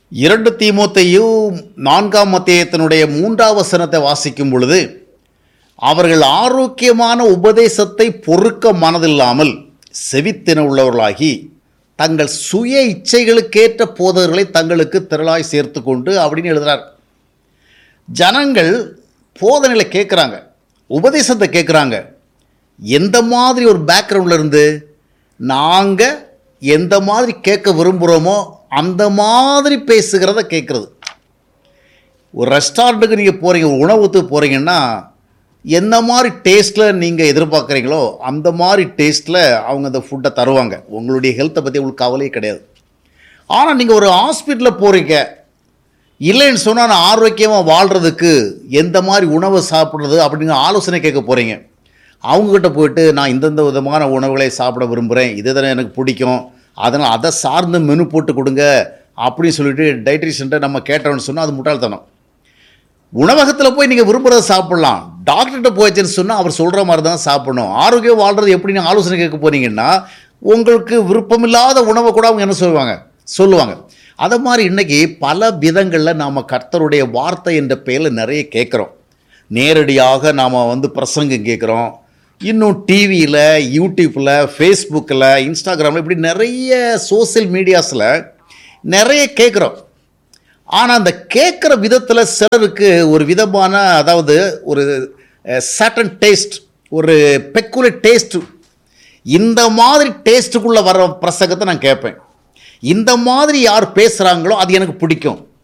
இரண்டு தீமோத்தேயும் நான்காம் மத்தியத்தினுடைய மூன்றாம் வசனத்தை வாசிக்கும் பொழுது அவர்கள் ஆரோக்கியமான உபதேசத்தை பொறுக்க மனதில்லாமல் செவித்தின உள்ளவர்களாகி தங்கள் சுய இச்சைகளுக்கேற்ற போதகர்களை தங்களுக்கு திரளாய் சேர்த்து கொண்டு அப்படின்னு எழுதுறார் ஜனங்கள் போதனைகளை கேட்குறாங்க உபதேசத்தை கேட்குறாங்க எந்த மாதிரி ஒரு பேக்ரவுண்டில் இருந்து நாங்கள் எந்த மாதிரி கேட்க விரும்புகிறோமோ அந்த மாதிரி பேசுகிறத கேட்குறது ஒரு ரெஸ்டாரண்ட்டுக்கு நீங்கள் போகிறீங்க ஒரு உணவுக்கு போகிறீங்கன்னா எந்த மாதிரி டேஸ்ட்டில் நீங்கள் எதிர்பார்க்குறீங்களோ அந்த மாதிரி டேஸ்ட்டில் அவங்க அந்த ஃபுட்டை தருவாங்க உங்களுடைய ஹெல்த்தை பற்றி உங்களுக்கு கவலையே கிடையாது ஆனால் நீங்கள் ஒரு ஹாஸ்பிட்டலில் போகிறீங்க இல்லைன்னு சொன்னால் நான் ஆரோக்கியமாக வாழ்கிறதுக்கு எந்த மாதிரி உணவை சாப்பிட்றது அப்படிங்கிற ஆலோசனை கேட்க போகிறீங்க அவங்கக்கிட்ட போயிட்டு நான் இந்தந்த விதமான உணவுகளை சாப்பிட விரும்புகிறேன் இது தானே எனக்கு பிடிக்கும் அதனால் அதை சார்ந்த மெனு போட்டு கொடுங்க அப்படின்னு சொல்லிட்டு டைட்ரிஷன்ட்ட நம்ம கேட்டோம்னு சொன்னால் அது முட்டாள்தனம் உணவகத்தில் போய் நீங்கள் விரும்புகிறத சாப்பிட்லாம் டாக்டர்கிட்ட போயிடுச்சுன்னு சொன்னால் அவர் சொல்கிற மாதிரி தான் சாப்பிடணும் ஆரோக்கியம் வாழ்கிறது எப்படி நீங்கள் ஆலோசனை கேட்க போனீங்கன்னா உங்களுக்கு விருப்பமில்லாத உணவை கூட அவங்க என்ன சொல்லுவாங்க சொல்லுவாங்க அதை மாதிரி இன்றைக்கி பல விதங்களில் நாம் கர்த்தருடைய வார்த்தை என்ற பெயரில் நிறைய கேட்குறோம் நேரடியாக நாம் வந்து பிரசங்கம் கேட்குறோம் இன்னும் டிவியில் யூடியூப்பில் ஃபேஸ்புக்கில் இன்ஸ்டாகிராமில் இப்படி நிறைய சோசியல் மீடியாஸில் நிறைய கேட்குறோம் ஆனால் அந்த கேட்குற விதத்தில் சிலருக்கு ஒரு விதமான அதாவது ஒரு சட்டன் டேஸ்ட் ஒரு பெக்குலர் டேஸ்ட் இந்த மாதிரி டேஸ்ட்டுக்குள்ளே வர பிரசங்கத்தை நான் கேட்பேன் இந்த மாதிரி யார் பேசுகிறாங்களோ அது எனக்கு பிடிக்கும்